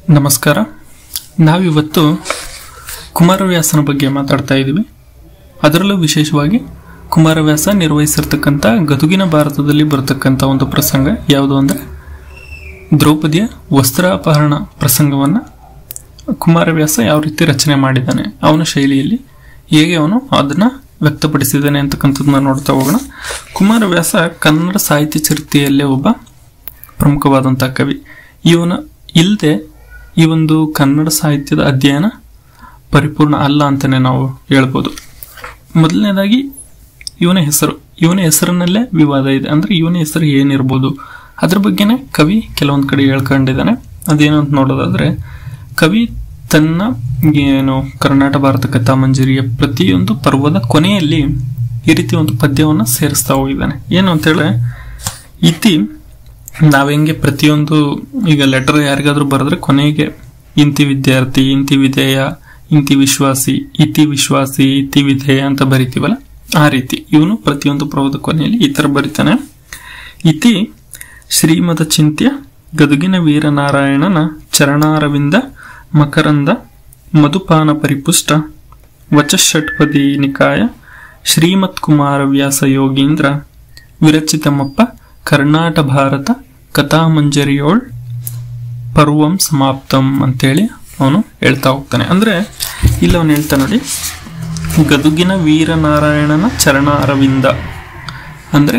ನಮಸ್ಕಾರ ನಾವಿವತ್ತು ಕುಮಾರವ್ಯಾಸನ ಬಗ್ಗೆ ಮಾತಾಡ್ತಾ ಇದ್ದೀವಿ ಅದರಲ್ಲೂ ವಿಶೇಷವಾಗಿ ಕುಮಾರವ್ಯಾಸ ನಿರ್ವಹಿಸಿರ್ತಕ್ಕಂಥ ಗದುಗಿನ ಭಾರತದಲ್ಲಿ ಬರತಕ್ಕಂಥ ಒಂದು ಪ್ರಸಂಗ ಯಾವುದು ಅಂದರೆ ದ್ರೌಪದಿಯ ವಸ್ತ್ರಾಪಹರಣ ಪ್ರಸಂಗವನ್ನು ಕುಮಾರವ್ಯಾಸ ಯಾವ ರೀತಿ ರಚನೆ ಮಾಡಿದ್ದಾನೆ ಅವನ ಶೈಲಿಯಲ್ಲಿ ಹೇಗೆ ಅವನು ಅದನ್ನು ವ್ಯಕ್ತಪಡಿಸಿದ್ದಾನೆ ಅಂತಕ್ಕಂಥದ್ದನ್ನ ನೋಡ್ತಾ ಹೋಗೋಣ ಕುಮಾರವ್ಯಾಸ ಕನ್ನಡ ಸಾಹಿತ್ಯ ಚರಿತ್ರೆಯಲ್ಲೇ ಒಬ್ಬ ಪ್ರಮುಖವಾದಂಥ ಕವಿ ಇವನ ಇಲ್ಲದೆ ಈ ಒಂದು ಕನ್ನಡ ಸಾಹಿತ್ಯದ ಅಧ್ಯಯನ ಪರಿಪೂರ್ಣ ಅಲ್ಲ ಅಂತಲೇ ನಾವು ಹೇಳ್ಬೋದು ಮೊದಲನೇದಾಗಿ ಇವನ ಹೆಸರು ಇವನ ಹೆಸರಿನಲ್ಲೇ ವಿವಾದ ಇದೆ ಅಂದರೆ ಇವನ ಹೆಸರು ಏನಿರ್ಬೋದು ಅದ್ರ ಬಗ್ಗೆನೇ ಕವಿ ಕೆಲವೊಂದು ಕಡೆ ಹೇಳ್ಕೊಂಡಿದ್ದಾನೆ ಅದೇನು ಅಂತ ನೋಡೋದಾದ್ರೆ ಕವಿ ತನ್ನ ಏನು ಕರ್ನಾಟಕ ಭಾರತ ಕಥಾಮಂಜರಿಯ ಪ್ರತಿಯೊಂದು ಪರ್ವದ ಕೊನೆಯಲ್ಲಿ ಈ ರೀತಿ ಒಂದು ಪದ್ಯವನ್ನು ಸೇರಿಸ್ತಾ ಹೋಗಿದ್ದಾನೆ ಏನು ಅಂತೇಳಿ ಇತಿ ನಾವ್ ಹೆಂಗೆ ಪ್ರತಿಯೊಂದು ಈಗ ಲೆಟರ್ ಯಾರಿಗಾದ್ರೂ ಬರೆದ್ರೆ ಕೊನೆಗೆ ಇಂತಿ ವಿದ್ಯಾರ್ಥಿ ಇಂತಿ ವಿಧೇಯ ಇಂತಿ ವಿಶ್ವಾಸಿ ಇತಿ ವಿಶ್ವಾಸಿ ಇತಿ ವಿಧೇಯ ಅಂತ ಬರಿತೀವಲ್ಲ ಆ ರೀತಿ ಇವನು ಪ್ರತಿಯೊಂದು ಪರ್ವದ ಕೊನೆಯಲ್ಲಿ ಈ ತರ ಬರಿತಾನೆ ಇತಿ ಶ್ರೀಮದ ಚಿಂತ್ಯ ಗದುಗಿನ ವೀರನಾರಾಯಣನ ಚರಣಾರವಿಂದ ಮಕರಂದ ಮಧುಪಾನ ಪರಿಪುಷ್ಟ ವಚಷಟ್ಪದಿ ನಿಕಾಯ ಶ್ರೀಮತ್ ಕುಮಾರ ವ್ಯಾಸ ಯೋಗೀಂದ್ರ ವಿರಚಿತಮಪ್ಪ ಕರ್ನಾಟ ಭಾರತ ಕಥಾಮಂಜರಿಯೋಳ್ ಪರ್ವಂ ಸಮಾಪ್ತಂ ಅಂತೇಳಿ ಅವನು ಹೇಳ್ತಾ ಹೋಗ್ತಾನೆ ಅಂದ್ರೆ ಇಲ್ಲಿ ಅವನು ಹೇಳ್ತಾ ನೋಡಿ ಗದುಗಿನ ವೀರನಾರಾಯಣನ ಚರಣ ಅರವಿಂದ ಅಂದ್ರೆ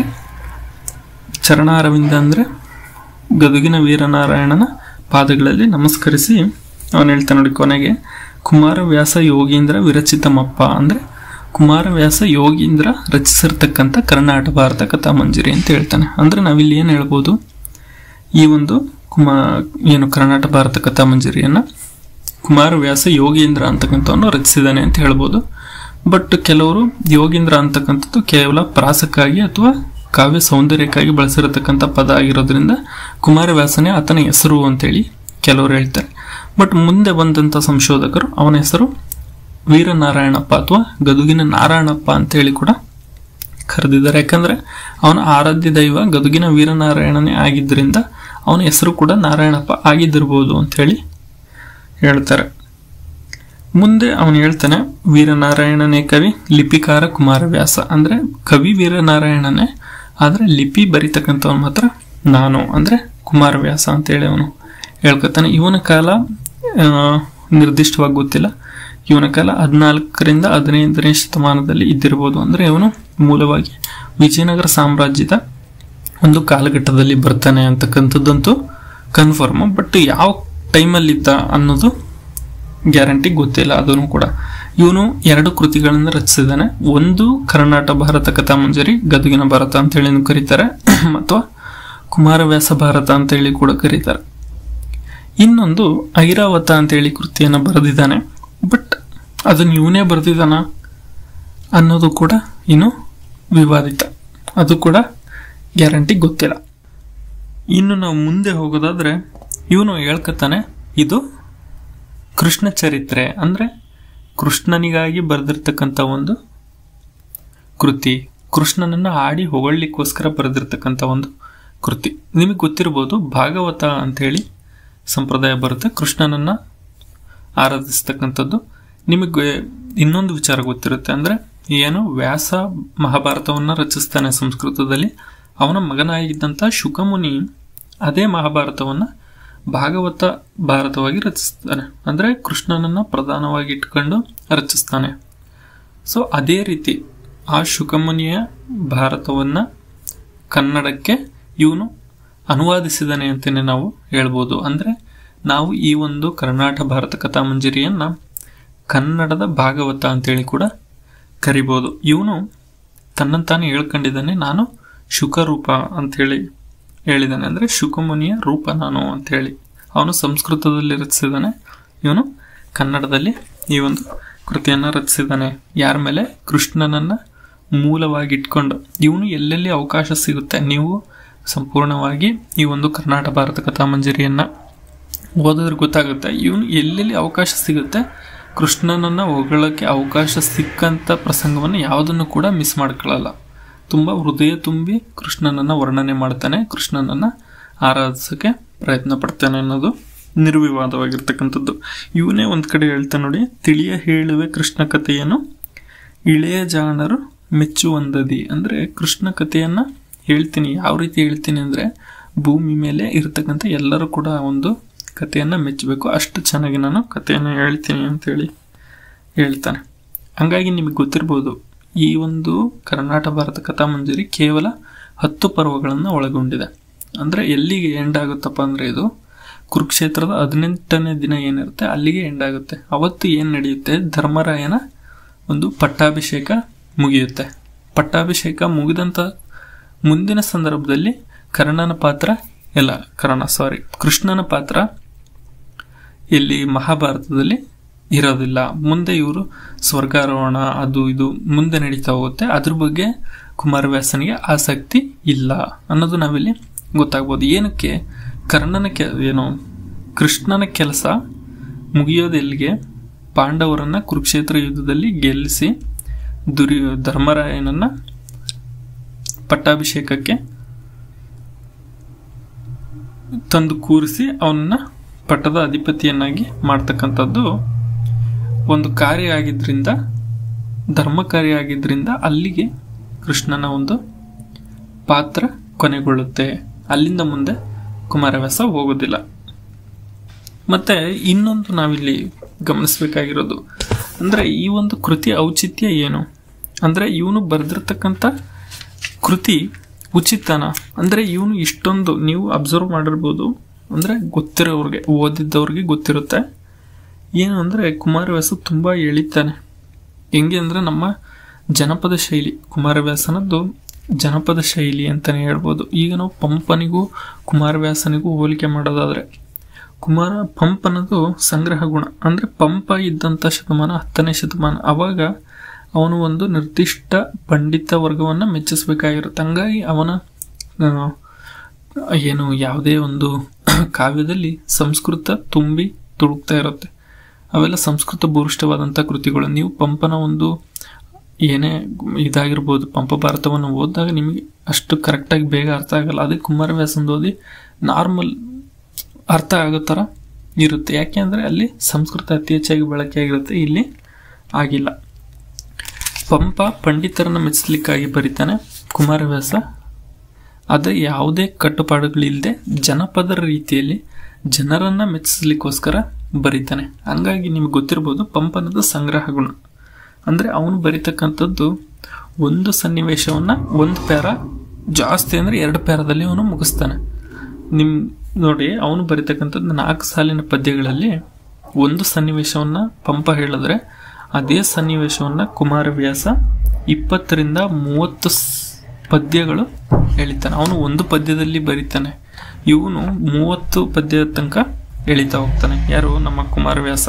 ಚರಣ ಅರವಿಂದ ಅಂದ್ರೆ ಗದುಗಿನ ವೀರನಾರಾಯಣನ ಪಾದಗಳಲ್ಲಿ ನಮಸ್ಕರಿಸಿ ಅವನು ಹೇಳ್ತಾನೆ ನೋಡಿ ಕೊನೆಗೆ ಕುಮಾರವ್ಯಾಸ ಯೋಗೀಂದ್ರ ವಿರಚಿತಮಪ್ಪ ಅಂದ್ರೆ ಕುಮಾರವ್ಯಾಸ ಯೋಗೀಂದ್ರ ರಚಿಸಿರ್ತಕ್ಕಂಥ ಕರ್ನಾಟಕ ಭಾರತ ಕಥಾಮಂಜರಿ ಅಂತ ಹೇಳ್ತಾನೆ ಅಂದ್ರೆ ನಾವಿಲ್ಲಿ ಏನು ಹೇಳ್ಬೋದು ಈ ಒಂದು ಕುಮಾ ಏನು ಕರ್ನಾಟಕ ಭಾರತ ಕಥಾಮಂಜರಿಯನ್ನ ಕುಮಾರವ್ಯಾಸ ಯೋಗೀಂದ್ರ ಅಂತಕ್ಕಂಥವನು ರಚಿಸಿದಾನೆ ಅಂತ ಹೇಳ್ಬೋದು ಬಟ್ ಕೆಲವರು ಯೋಗೀಂದ್ರ ಅಂತಕ್ಕಂಥದ್ದು ಕೇವಲ ಪ್ರಾಸಕ್ಕಾಗಿ ಅಥವಾ ಕಾವ್ಯ ಸೌಂದರ್ಯಕ್ಕಾಗಿ ಬಳಸಿರತಕ್ಕಂಥ ಪದ ಆಗಿರೋದ್ರಿಂದ ಕುಮಾರವ್ಯಾಸನೇ ಆತನ ಹೆಸರು ಅಂತೇಳಿ ಕೆಲವರು ಹೇಳ್ತಾರೆ ಬಟ್ ಮುಂದೆ ಬಂದಂಥ ಸಂಶೋಧಕರು ಅವನ ಹೆಸರು ವೀರನಾರಾಯಣಪ್ಪ ಅಥವಾ ಗದುಗಿನ ನಾರಾಯಣಪ್ಪ ಅಂತೇಳಿ ಕೂಡ ಕರೆದಿದ್ದಾರೆ ಯಾಕಂದ್ರೆ ಅವನ ಆರಾಧ್ಯ ದೈವ ಗದುಗಿನ ವೀರನಾರಾಯಣನೇ ಆಗಿದ್ದರಿಂದ ಅವನ ಹೆಸರು ಕೂಡ ನಾರಾಯಣಪ್ಪ ಆಗಿದ್ದಿರ್ಬೋದು ಅಂತೇಳಿ ಹೇಳ್ತಾರೆ ಮುಂದೆ ಅವನು ಹೇಳ್ತಾನೆ ವೀರನಾರಾಯಣನೇ ಕವಿ ಲಿಪಿಕಾರ ಕುಮಾರವ್ಯಾಸ ಅಂದ್ರೆ ಕವಿ ವೀರನಾರಾಯಣನೇ ಆದ್ರೆ ಲಿಪಿ ಬರಿತಕ್ಕಂಥವನು ಮಾತ್ರ ನಾನು ಅಂದ್ರೆ ಕುಮಾರವ್ಯಾಸ ಅಂತೇಳಿ ಅವನು ಹೇಳ್ಕೊತಾನೆ ಇವನ ಕಾಲ ಆ, ನಿರ್ದಿಷ್ಟವಾಗಿ ಗೊತ್ತಿಲ್ಲ ಇವನ ಕಾಲ ಹದಿನಾಲ್ಕರಿಂದ ಹದಿನೈದನೇ ಶತಮಾನದಲ್ಲಿ ಇದ್ದಿರಬಹುದು ಅಂದ್ರೆ ಇವನು ಮೂಲವಾಗಿ ವಿಜಯನಗರ ಸಾಮ್ರಾಜ್ಯದ ಒಂದು ಕಾಲಘಟ್ಟದಲ್ಲಿ ಬರ್ತಾನೆ ಅಂತಕ್ಕಂಥದ್ದಂತೂ ಕನ್ಫರ್ಮ್ ಬಟ್ ಯಾವ ಟೈಮಲ್ಲಿದ್ದ ಅನ್ನೋದು ಗ್ಯಾರಂಟಿ ಗೊತ್ತಿಲ್ಲ ಅದನ್ನು ಕೂಡ ಇವನು ಎರಡು ಕೃತಿಗಳನ್ನು ರಚಿಸಿದ್ದಾನೆ ಒಂದು ಕರ್ನಾಟಕ ಭಾರತ ಕಥಾಮಂಜರಿ ಗದುಗಿನ ಭಾರತ ಅಂತೇಳಿ ಕರೀತಾರೆ ಅಥವಾ ಕುಮಾರವ್ಯಾಸ ಭಾರತ ಅಂತೇಳಿ ಕೂಡ ಕರೀತಾರೆ ಇನ್ನೊಂದು ಐರಾವತ ಅಂತೇಳಿ ಕೃತಿಯನ್ನು ಬರೆದಿದ್ದಾನೆ ಬಟ್ ಅದನ್ನು ಇವನೇ ಬರೆದಿದ್ದಾನ ಅನ್ನೋದು ಕೂಡ ಇನ್ನು ವಿವಾದಿತ ಅದು ಕೂಡ ಗ್ಯಾರಂಟಿ ಗೊತ್ತಿಲ್ಲ ಇನ್ನು ನಾವು ಮುಂದೆ ಹೋಗೋದಾದ್ರೆ ಇವನು ಹೇಳ್ಕತಾನೆ ಇದು ಕೃಷ್ಣ ಚರಿತ್ರೆ ಅಂದ್ರೆ ಕೃಷ್ಣನಿಗಾಗಿ ಬರೆದಿರ್ತಕ್ಕಂಥ ಒಂದು ಕೃತಿ ಕೃಷ್ಣನನ್ನ ಆಡಿ ಹೊಗಳ್ಲಿಕ್ಕೋಸ್ಕರ ಬರೆದಿರ್ತಕ್ಕಂಥ ಒಂದು ಕೃತಿ ನಿಮಗೆ ಗೊತ್ತಿರ್ಬೋದು ಭಾಗವತ ಅಂತೇಳಿ ಸಂಪ್ರದಾಯ ಬರುತ್ತೆ ಕೃಷ್ಣನನ್ನ ಆರಾಧಿಸ್ತಕ್ಕಂಥದ್ದು ನಿಮಗೆ ಇನ್ನೊಂದು ವಿಚಾರ ಗೊತ್ತಿರುತ್ತೆ ಅಂದ್ರೆ ಏನು ವ್ಯಾಸ ಮಹಾಭಾರತವನ್ನ ರಚಿಸ್ತಾನೆ ಸಂಸ್ಕೃತದಲ್ಲಿ ಅವನ ಮಗನಾಗಿದ್ದಂಥ ಶುಕಮುನಿ ಅದೇ ಮಹಾಭಾರತವನ್ನ ಭಾಗವತ ಭಾರತವಾಗಿ ರಚಿಸ್ತಾನೆ ಅಂದ್ರೆ ಕೃಷ್ಣನನ್ನ ಪ್ರಧಾನವಾಗಿ ಇಟ್ಕೊಂಡು ರಚಿಸ್ತಾನೆ ಸೊ ಅದೇ ರೀತಿ ಆ ಶುಕಮುನಿಯ ಭಾರತವನ್ನ ಕನ್ನಡಕ್ಕೆ ಇವನು ಅನುವಾದಿಸಿದಾನೆ ಅಂತಲೇ ನಾವು ಹೇಳ್ಬೋದು ಅಂದ್ರೆ ನಾವು ಈ ಒಂದು ಕರ್ನಾಟಕ ಭಾರತ ಕಥಾಮಂಜರಿಯನ್ನ ಕನ್ನಡದ ಭಾಗವತ ಅಂತೇಳಿ ಕೂಡ ಕರಿಬೋದು ಇವನು ತನ್ನಂತಾನೆ ಹೇಳ್ಕೊಂಡಿದ್ದಾನೆ ನಾನು ಶುಕರೂಪ ಅಂತೇಳಿ ಹೇಳಿದ್ದಾನೆ ಅಂದ್ರೆ ಶುಕಮುನಿಯ ರೂಪ ನಾನು ಅಂತೇಳಿ ಅವನು ಸಂಸ್ಕೃತದಲ್ಲಿ ರಚಿಸಿದ್ದಾನೆ ಇವನು ಕನ್ನಡದಲ್ಲಿ ಈ ಒಂದು ಕೃತಿಯನ್ನ ರಚಿಸಿದ್ದಾನೆ ಯಾರ ಮೇಲೆ ಕೃಷ್ಣನನ್ನ ಮೂಲವಾಗಿ ಇಟ್ಕೊಂಡು ಇವನು ಎಲ್ಲೆಲ್ಲಿ ಅವಕಾಶ ಸಿಗುತ್ತೆ ನೀವು ಸಂಪೂರ್ಣವಾಗಿ ಈ ಒಂದು ಕರ್ನಾಟಕ ಭಾರತ ಕಥಾಮಂಜರಿಯನ್ನ ಓದಿದ್ರೆ ಗೊತ್ತಾಗುತ್ತೆ ಇವನು ಎಲ್ಲೆಲ್ಲಿ ಅವಕಾಶ ಸಿಗುತ್ತೆ ಕೃಷ್ಣನನ್ನ ಹೊಗಳಕ್ಕೆ ಅವಕಾಶ ಸಿಕ್ಕಂತ ಪ್ರಸಂಗವನ್ನು ಯಾವುದನ್ನು ಕೂಡ ಮಿಸ್ ಮಾಡ್ಕೊಳ್ಳಲ್ಲ ತುಂಬ ಹೃದಯ ತುಂಬಿ ಕೃಷ್ಣನನ್ನ ವರ್ಣನೆ ಮಾಡ್ತಾನೆ ಕೃಷ್ಣನನ್ನ ಆರಾಧಿಸೋಕೆ ಪ್ರಯತ್ನ ಪಡ್ತಾನೆ ಅನ್ನೋದು ನಿರ್ವಿವಾದವಾಗಿರ್ತಕ್ಕಂಥದ್ದು ಇವನೇ ಒಂದು ಕಡೆ ಹೇಳ್ತಾ ನೋಡಿ ತಿಳಿಯ ಹೇಳುವೆ ಕೃಷ್ಣ ಕಥೆಯನ್ನು ಇಳೆಯ ಜಾಣರು ಮೆಚ್ಚುವಂದದಿ ಅಂದರೆ ಕೃಷ್ಣ ಕಥೆಯನ್ನು ಹೇಳ್ತೀನಿ ಯಾವ ರೀತಿ ಹೇಳ್ತೀನಿ ಅಂದರೆ ಭೂಮಿ ಮೇಲೆ ಇರತಕ್ಕಂಥ ಎಲ್ಲರೂ ಕೂಡ ಒಂದು ಕಥೆಯನ್ನು ಮೆಚ್ಚಬೇಕು ಅಷ್ಟು ಚೆನ್ನಾಗಿ ನಾನು ಕಥೆಯನ್ನು ಹೇಳ್ತೀನಿ ಅಂತೇಳಿ ಹೇಳ್ತಾನೆ ಹಂಗಾಗಿ ನಿಮಗೆ ಗೊತ್ತಿರ್ಬೋದು ಈ ಒಂದು ಕರ್ನಾಟಕ ಭಾರತ ಕಥಾಮಂಜರಿ ಕೇವಲ ಹತ್ತು ಪರ್ವಗಳನ್ನು ಒಳಗೊಂಡಿದೆ ಅಂದರೆ ಎಲ್ಲಿಗೆ ಎಂಡ್ ಆಗುತ್ತಪ್ಪ ಅಂದರೆ ಇದು ಕುರುಕ್ಷೇತ್ರದ ಹದಿನೆಂಟನೇ ದಿನ ಏನಿರುತ್ತೆ ಅಲ್ಲಿಗೆ ಎಂಡ್ ಆಗುತ್ತೆ ಅವತ್ತು ಏನು ನಡೆಯುತ್ತೆ ಧರ್ಮರಾಯನ ಒಂದು ಪಟ್ಟಾಭಿಷೇಕ ಮುಗಿಯುತ್ತೆ ಪಟ್ಟಾಭಿಷೇಕ ಮುಗಿದಂಥ ಮುಂದಿನ ಸಂದರ್ಭದಲ್ಲಿ ಕರ್ಣನ ಪಾತ್ರ ಎಲ್ಲ ಕರ್ಣ ಸಾರಿ ಕೃಷ್ಣನ ಪಾತ್ರ ಇಲ್ಲಿ ಮಹಾಭಾರತದಲ್ಲಿ ಇರೋದಿಲ್ಲ ಮುಂದೆ ಇವರು ಸ್ವರ್ಗಾರೋಹಣ ಅದು ಇದು ಮುಂದೆ ನಡೀತಾ ಹೋಗುತ್ತೆ ಅದ್ರ ಬಗ್ಗೆ ಕುಮಾರವ್ಯಾಸನಿಗೆ ಆಸಕ್ತಿ ಇಲ್ಲ ಅನ್ನೋದು ನಾವಿಲ್ಲಿ ಗೊತ್ತಾಗ್ಬೋದು ಏನಕ್ಕೆ ಕರ್ಣನ ಕೆ ಏನು ಕೃಷ್ಣನ ಕೆಲಸ ಮುಗಿಯೋದು ಎಲ್ಲಿಗೆ ಪಾಂಡವರನ್ನ ಕುರುಕ್ಷೇತ್ರ ಯುದ್ಧದಲ್ಲಿ ಗೆಲ್ಲಿಸಿ ದುರ್ಯ ಧರ್ಮರಾಯನನ್ನ ಪಟ್ಟಾಭಿಷೇಕಕ್ಕೆ ತಂದು ಕೂರಿಸಿ ಅವನನ್ನ ಪಟ್ಟದ ಅಧಿಪತಿಯನ್ನಾಗಿ ಮಾಡ್ತಕ್ಕಂಥದ್ದು ಒಂದು ಕಾರ್ಯ ಆಗಿದ್ರಿಂದ ಧರ್ಮ ಕಾರ್ಯ ಆಗಿದ್ರಿಂದ ಅಲ್ಲಿಗೆ ಕೃಷ್ಣನ ಒಂದು ಪಾತ್ರ ಕೊನೆಗೊಳ್ಳುತ್ತೆ ಅಲ್ಲಿಂದ ಮುಂದೆ ಕುಮಾರವ್ಯಾಸ ಹೋಗೋದಿಲ್ಲ ಮತ್ತೆ ಇನ್ನೊಂದು ನಾವಿಲ್ಲಿ ಗಮನಿಸಬೇಕಾಗಿರೋದು ಅಂದ್ರೆ ಈ ಒಂದು ಕೃತಿ ಔಚಿತ್ಯ ಏನು ಅಂದ್ರೆ ಇವನು ಬರೆದಿರ್ತಕ್ಕಂಥ ಕೃತಿ ಉಚಿತನ ಅಂದ್ರೆ ಇವನು ಇಷ್ಟೊಂದು ನೀವು ಅಬ್ಸರ್ವ್ ಮಾಡಿರ್ಬೋದು ಅಂದ್ರೆ ಗೊತ್ತಿರೋವ್ರಿಗೆ ಓದಿದ್ದವ್ರಿಗೆ ಗೊತ್ತಿರುತ್ತೆ ಏನು ಅಂದ್ರೆ ಕುಮಾರವ್ಯಾಸ ತುಂಬಾ ಎಳಿತಾನೆ ಹೆಂಗೆ ಅಂದ್ರೆ ನಮ್ಮ ಜನಪದ ಶೈಲಿ ಕುಮಾರವ್ಯಾಸನದ್ದು ಜನಪದ ಶೈಲಿ ಅಂತಾನೆ ಹೇಳ್ಬೋದು ಈಗ ನಾವು ಪಂಪನಿಗೂ ಕುಮಾರವ್ಯಾಸನಿಗೂ ಹೋಲಿಕೆ ಮಾಡೋದಾದ್ರೆ ಕುಮಾರ ಪಂಪ್ ಅನ್ನೋದು ಸಂಗ್ರಹ ಗುಣ ಅಂದ್ರೆ ಪಂಪ ಇದ್ದಂಥ ಶತಮಾನ ಹತ್ತನೇ ಶತಮಾನ ಅವಾಗ ಅವನು ಒಂದು ನಿರ್ದಿಷ್ಟ ಪಂಡಿತ ವರ್ಗವನ್ನ ಮೆಚ್ಚಿಸಬೇಕಾಗಿರುತ್ತೆ ಹಂಗಾಗಿ ಅವನ ಆ, ಏನು ಯಾವುದೇ ಒಂದು ಕಾವ್ಯದಲ್ಲಿ ಸಂಸ್ಕೃತ ತುಂಬಿ ತುಳುಕ್ತಾ ಇರುತ್ತೆ ಅವೆಲ್ಲ ಸಂಸ್ಕೃತ ಭೂರಿಷ್ಠವಾದಂಥ ಕೃತಿಗಳು ನೀವು ಪಂಪನ ಒಂದು ಏನೇ ಇದಾಗಿರ್ಬೋದು ಪಂಪ ಭಾರತವನ್ನು ಓದಿದಾಗ ನಿಮಗೆ ಅಷ್ಟು ಕರೆಕ್ಟಾಗಿ ಬೇಗ ಅರ್ಥ ಆಗಲ್ಲ ಅದೇ ಕುಮಾರವ್ಯಾಸಂದು ಓದಿ ನಾರ್ಮಲ್ ಅರ್ಥ ಆಗೋ ಥರ ಇರುತ್ತೆ ಯಾಕೆ ಅಂದರೆ ಅಲ್ಲಿ ಸಂಸ್ಕೃತ ಅತಿ ಹೆಚ್ಚಾಗಿ ಬಳಕೆ ಆಗಿರುತ್ತೆ ಇಲ್ಲಿ ಆಗಿಲ್ಲ ಪಂಪ ಪಂಡಿತರನ್ನ ಮೆಚ್ಚಲಿಕ್ಕಾಗಿ ಬರೀತಾನೆ ಕುಮಾರವ್ಯಾಸ ಆದರೆ ಯಾವುದೇ ಕಟ್ಟುಪಾಡುಗಳಿಲ್ಲದೆ ಜನಪದರ ರೀತಿಯಲ್ಲಿ ಜನರನ್ನ ಮೆಚ್ಚಿಸ್ಲಿಕ್ಕೋಸ್ಕರ ಬರೀತಾನೆ ಹಂಗಾಗಿ ನಿಮ್ಗೆ ಗೊತ್ತಿರ್ಬೋದು ಪಂಪನದ ಸಂಗ್ರಹ ಗುಣ ಅಂದರೆ ಅವನು ಬರೀತಕ್ಕಂಥದ್ದು ಒಂದು ಸನ್ನಿವೇಶವನ್ನ ಒಂದು ಪ್ಯಾರ ಜಾಸ್ತಿ ಅಂದರೆ ಎರಡು ಪ್ಯಾರದಲ್ಲಿ ಅವನು ಮುಗಿಸ್ತಾನೆ ನಿಮ್ ನೋಡಿ ಅವನು ಬರೀತಕ್ಕಂಥದ್ದು ನಾಲ್ಕು ಸಾಲಿನ ಪದ್ಯಗಳಲ್ಲಿ ಒಂದು ಸನ್ನಿವೇಶವನ್ನ ಪಂಪ ಹೇಳಿದ್ರೆ ಅದೇ ಸನ್ನಿವೇಶವನ್ನ ಕುಮಾರವ್ಯಾಸ ಇಪ್ಪತ್ತರಿಂದ ಮೂವತ್ತು ಸ್- ಪದ್ಯಗಳು ಎಳಿತಾನೆ ಅವನು ಒಂದು ಪದ್ಯದಲ್ಲಿ ಬರೀತಾನೆ ಇವನು ಮೂವತ್ತು ಪದ್ಯದ ತನಕ ಎಳಿತಾ ಹೋಗ್ತಾನೆ ಯಾರು ನಮ್ಮ ಕುಮಾರವ್ಯಾಸ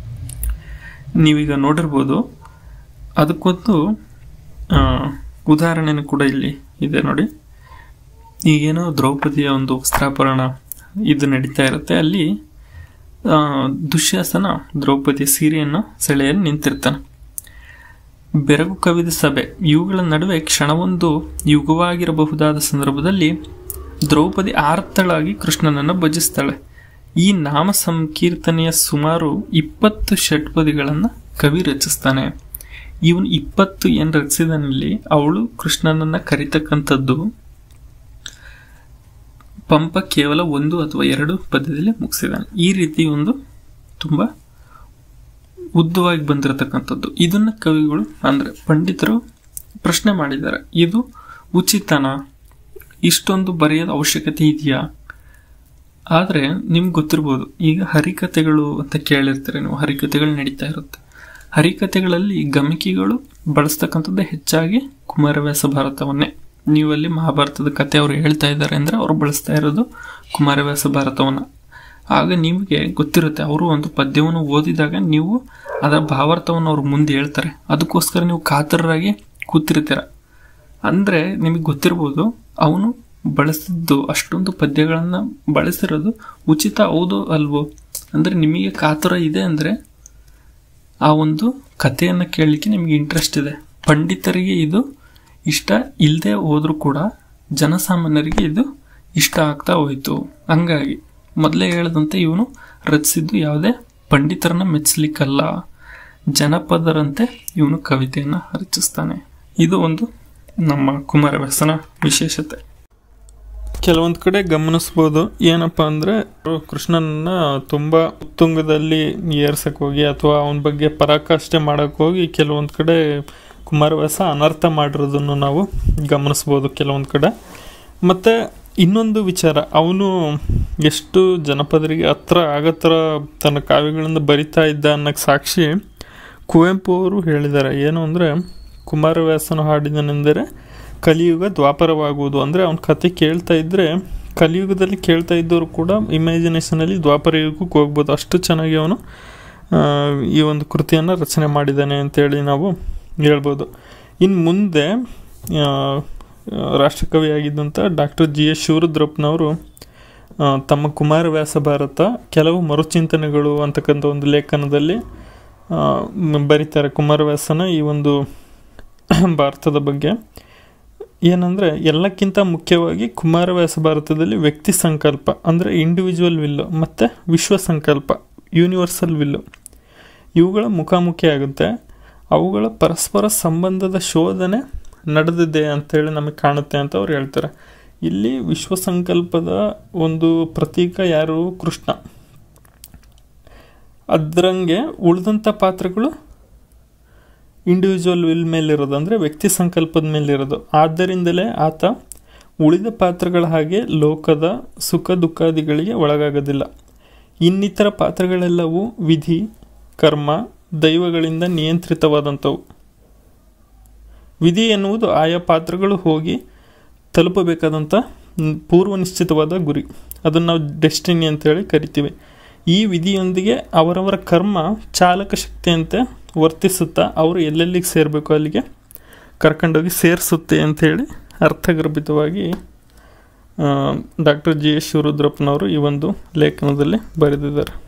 ನೀವೀಗ ನೋಡಿರ್ಬೋದು ಅದಕ್ಕೊಂದು ಆ, ಉದಾಹರಣೆನೂ ಕೂಡ ಇಲ್ಲಿ ಇದೆ ನೋಡಿ ಈಗೇನೋ ದ್ರೌಪದಿಯ ಒಂದು ವಸ್ತ್ರಾಪರಣ ಇದು ನಡೀತಾ ಇರುತ್ತೆ ಅಲ್ಲಿ ಆ, ದುಶ್ಯಾಸನ ದ್ರೌಪದಿಯ ಸೀರೆಯನ್ನು ಸೆಳೆಯಲು ನಿಂತಿರ್ತಾನೆ ಬೆರಗು ಕವಿದ ಸಭೆ ಇವುಗಳ ನಡುವೆ ಕ್ಷಣವೊಂದು ಯುಗವಾಗಿರಬಹುದಾದ ಸಂದರ್ಭದಲ್ಲಿ ದ್ರೌಪದಿ ಆರ್ತಳಾಗಿ ಕೃಷ್ಣನನ್ನು ಭಜಿಸ್ತಾಳೆ ಈ ನಾಮ ಸಂಕೀರ್ತನೆಯ ಸುಮಾರು ಇಪ್ಪತ್ತು ಷಟ್ಪದಿಗಳನ್ನು ಕವಿ ರಚಿಸ್ತಾನೆ ಇವನು ಇಪ್ಪತ್ತು ಏನು ರಚಿಸಿದನಲ್ಲಿ ಅವಳು ಕೃಷ್ಣನನ್ನ ಕರಿತಕ್ಕಂಥದ್ದು ಪಂಪ ಕೇವಲ ಒಂದು ಅಥವಾ ಎರಡು ಪದ್ಯದಲ್ಲಿ ಮುಗಿಸಿದಾನೆ ಈ ರೀತಿ ಒಂದು ತುಂಬಾ ಉದ್ದವಾಗಿ ಬಂದಿರತಕ್ಕಂಥದ್ದು ಇದನ್ನ ಕವಿಗಳು ಅಂದ್ರೆ ಪಂಡಿತರು ಪ್ರಶ್ನೆ ಮಾಡಿದ್ದಾರೆ ಇದು ಉಚಿತನ ಇಷ್ಟೊಂದು ಬರೆಯೋದ ಅವಶ್ಯಕತೆ ಇದೆಯಾ ಆದರೆ ನಿಮ್ಗೆ ಗೊತ್ತಿರ್ಬೋದು ಈಗ ಹರಿಕತೆಗಳು ಅಂತ ಕೇಳಿರ್ತೀರಿ ನೀವು ಹರಿಕತೆಗಳು ನಡೀತಾ ಇರುತ್ತೆ ಹರಿಕತೆಗಳಲ್ಲಿ ಗಮಕಿಗಳು ಬಳಸ್ತಕ್ಕಂಥದ್ದು ಹೆಚ್ಚಾಗಿ ಕುಮಾರವ್ಯಾಸ ಭಾರತವನ್ನೇ ನೀವು ಅಲ್ಲಿ ಮಹಾಭಾರತದ ಕತೆ ಅವ್ರು ಹೇಳ್ತಾ ಇದ್ದಾರೆ ಅಂದ್ರೆ ಅವ್ರು ಬಳಸ್ತಾ ಇರೋದು ಕುಮಾರವ್ಯಾಸ ಭಾರತವನ್ನ ಆಗ ನಿಮಗೆ ಗೊತ್ತಿರುತ್ತೆ ಅವರು ಒಂದು ಪದ್ಯವನ್ನು ಓದಿದಾಗ ನೀವು ಅದರ ಭಾವಾರ್ಥವನ್ನು ಅವ್ರು ಮುಂದೆ ಹೇಳ್ತಾರೆ ಅದಕ್ಕೋಸ್ಕರ ನೀವು ಕಾತರರಾಗಿ ಕೂತಿರ್ತೀರ ಅಂದ್ರೆ ನಿಮಗೆ ಗೊತ್ತಿರ್ಬೋದು ಅವನು ಬಳಸಿದ್ದು ಅಷ್ಟೊಂದು ಪದ್ಯಗಳನ್ನ ಬಳಸಿರೋದು ಉಚಿತ ಹೌದು ಅಲ್ವೋ ಅಂದ್ರೆ ನಿಮಗೆ ಕಾತುರ ಇದೆ ಅಂದ್ರೆ ಆ ಒಂದು ಕಥೆಯನ್ನು ಕೇಳಲಿಕ್ಕೆ ನಿಮಗೆ ಇಂಟ್ರೆಸ್ಟ್ ಇದೆ ಪಂಡಿತರಿಗೆ ಇದು ಇಷ್ಟ ಇಲ್ಲದೆ ಹೋದ್ರೂ ಕೂಡ ಜನಸಾಮಾನ್ಯರಿಗೆ ಇದು ಇಷ್ಟ ಆಗ್ತಾ ಹೋಯ್ತು ಹಂಗಾಗಿ ಮೊದಲೇ ಹೇಳ್ದಂತೆ ಇವನು ರಚಿಸಿದ್ದು ಯಾವುದೇ ಪಂಡಿತರನ್ನ ಮೆಚ್ಚಲಿಕ್ಕಲ್ಲ ಜನಪದರಂತೆ ಇವನು ಕವಿತೆಯನ್ನು ರಚಿಸ್ತಾನೆ ಇದು ಒಂದು ನಮ್ಮ ಕುಮಾರವ್ಯಾಸನ ವಿಶೇಷತೆ ಕೆಲವೊಂದು ಕಡೆ ಗಮನಿಸ್ಬೋದು ಏನಪ್ಪ ಅಂದರೆ ಕೃಷ್ಣನ ತುಂಬ ಉತ್ತುಂಗದಲ್ಲಿ ಏರ್ಸಕ್ಕೆ ಹೋಗಿ ಅಥವಾ ಅವನ ಬಗ್ಗೆ ಪರಾಕಾಷ್ಠೆ ಮಾಡೋಕ್ಕೆ ಹೋಗಿ ಕೆಲವೊಂದು ಕಡೆ ಕುಮಾರವ್ಯಾಸ ಅನರ್ಥ ಮಾಡಿರೋದನ್ನು ನಾವು ಗಮನಿಸ್ಬೋದು ಕೆಲವೊಂದು ಕಡೆ ಮತ್ತು ಇನ್ನೊಂದು ವಿಚಾರ ಅವನು ಎಷ್ಟು ಜನಪದರಿಗೆ ಹತ್ರ ಆಗೋ ಥರ ತನ್ನ ಕಾವ್ಯಗಳಿಂದ ಬರಿತಾ ಇದ್ದ ಅನ್ನೋಕ್ಕೆ ಸಾಕ್ಷಿ ಕುವೆಂಪು ಅವರು ಹೇಳಿದ್ದಾರೆ ಏನು ಅಂದರೆ ಕುಮಾರವ್ಯಾಸನು ಹಾಡಿದನೆಂದರೆ ಕಲಿಯುಗ ದ್ವಾಪರವಾಗುವುದು ಅಂದರೆ ಅವನ ಕತೆ ಕೇಳ್ತಾ ಇದ್ದರೆ ಕಲಿಯುಗದಲ್ಲಿ ಕೇಳ್ತಾ ಇದ್ದವರು ಕೂಡ ಇಮ್ಯಾಜಿನೇಷನಲ್ಲಿ ದ್ವಾಪರ ಯುಗಕ್ಕೆ ಹೋಗ್ಬೋದು ಅಷ್ಟು ಚೆನ್ನಾಗಿ ಅವನು ಆ, ಈ ಒಂದು ಕೃತಿಯನ್ನು ರಚನೆ ಮಾಡಿದ್ದಾನೆ ಅಂತೇಳಿ ನಾವು ಹೇಳ್ಬೋದು ಇನ್ನು ಮುಂದೆ ಆ, ರಾಷ್ಟ್ರಕವಿಯಾಗಿದ್ದಂಥ ಡಾಕ್ಟರ್ ಜಿ ಎಸ್ ಶಿವರುದ್ರಪ್ಪನವರು ಆ, ತಮ್ಮ ಕುಮಾರವ್ಯಾಸ ಭಾರತ ಕೆಲವು ಮರುಚಿಂತನೆಗಳು ಅಂತಕ್ಕಂಥ ಒಂದು ಲೇಖನದಲ್ಲಿ ಆ, ಮ್- ಬರೀತಾರೆ ಕುಮಾರವ್ಯಾಸನ ಈ ಒಂದು ಭಾರತದ ಬಗ್ಗೆ ಏನಂದರೆ ಎಲ್ಲಕ್ಕಿಂತ ಮುಖ್ಯವಾಗಿ ಕುಮಾರವ್ಯಾಸ ಭಾರತದಲ್ಲಿ ವ್ಯಕ್ತಿ ಸಂಕಲ್ಪ ಅಂದರೆ ಇಂಡಿವಿಜುವಲ್ ವಿಲ್ಲು ಮತ್ತು ವಿಶ್ವ ಸಂಕಲ್ಪ ಯೂನಿವರ್ಸಲ್ ವಿಲ್ಲು ಇವುಗಳ ಮುಖಾಮುಖಿ ಆಗುತ್ತೆ ಅವುಗಳ ಪರಸ್ಪರ ಸಂಬಂಧದ ಶೋಧನೆ ನಡೆದಿದೆ ಅಂತೇಳಿ ನಮಗೆ ಕಾಣುತ್ತೆ ಅಂತ ಅವ್ರು ಹೇಳ್ತಾರೆ ಇಲ್ಲಿ ವಿಶ್ವ ಸಂಕಲ್ಪದ ಒಂದು ಪ್ರತೀಕ ಯಾರು ಕೃಷ್ಣ ಅದರಂಗೆ ಉಳಿದಂಥ ಪಾತ್ರಗಳು ಇಂಡಿವಿಜುವಲ್ ವಿಲ್ ಮೇಲಿರೋದು ಅಂದರೆ ವ್ಯಕ್ತಿ ಸಂಕಲ್ಪದ ಮೇಲಿರೋದು ಆದ್ದರಿಂದಲೇ ಆತ ಉಳಿದ ಪಾತ್ರಗಳ ಹಾಗೆ ಲೋಕದ ಸುಖ ದುಃಖಾದಿಗಳಿಗೆ ಒಳಗಾಗೋದಿಲ್ಲ ಇನ್ನಿತರ ಪಾತ್ರಗಳೆಲ್ಲವೂ ವಿಧಿ ಕರ್ಮ ದೈವಗಳಿಂದ ನಿಯಂತ್ರಿತವಾದಂಥವು ವಿಧಿ ಎನ್ನುವುದು ಆಯಾ ಪಾತ್ರಗಳು ಹೋಗಿ ತಲುಪಬೇಕಾದಂಥ ನ್- ಪೂರ್ವ ನಿಶ್ಚಿತವಾದ ಗುರಿ ಅದನ್ನು ನಾವು ಡೆಸ್ಟಿನಿ ಅಂತೇಳಿ ಕರಿತೀವಿ ಈ ವಿಧಿಯೊಂದಿಗೆ ಅವರವರ ಕರ್ಮ ಚಾಲಕ ಶಕ್ತಿಯಂತೆ ವರ್ತಿಸುತ್ತಾ ಅವರು ಎಲ್ಲೆಲ್ಲಿಗೆ ಸೇರಬೇಕು ಅಲ್ಲಿಗೆ ಕರ್ಕೊಂಡೋಗಿ ಸೇರಿಸುತ್ತೆ ಅಂಥೇಳಿ ಅರ್ಥಗರ್ಭಿತವಾಗಿ ಡಾಕ್ಟರ್ ಜಿ ಎಸ್ ಶಿವರುದ್ರಪ್ಪನವರು ಈ ಒಂದು ಲೇಖನದಲ್ಲಿ ಬರೆದಿದ್ದಾರೆ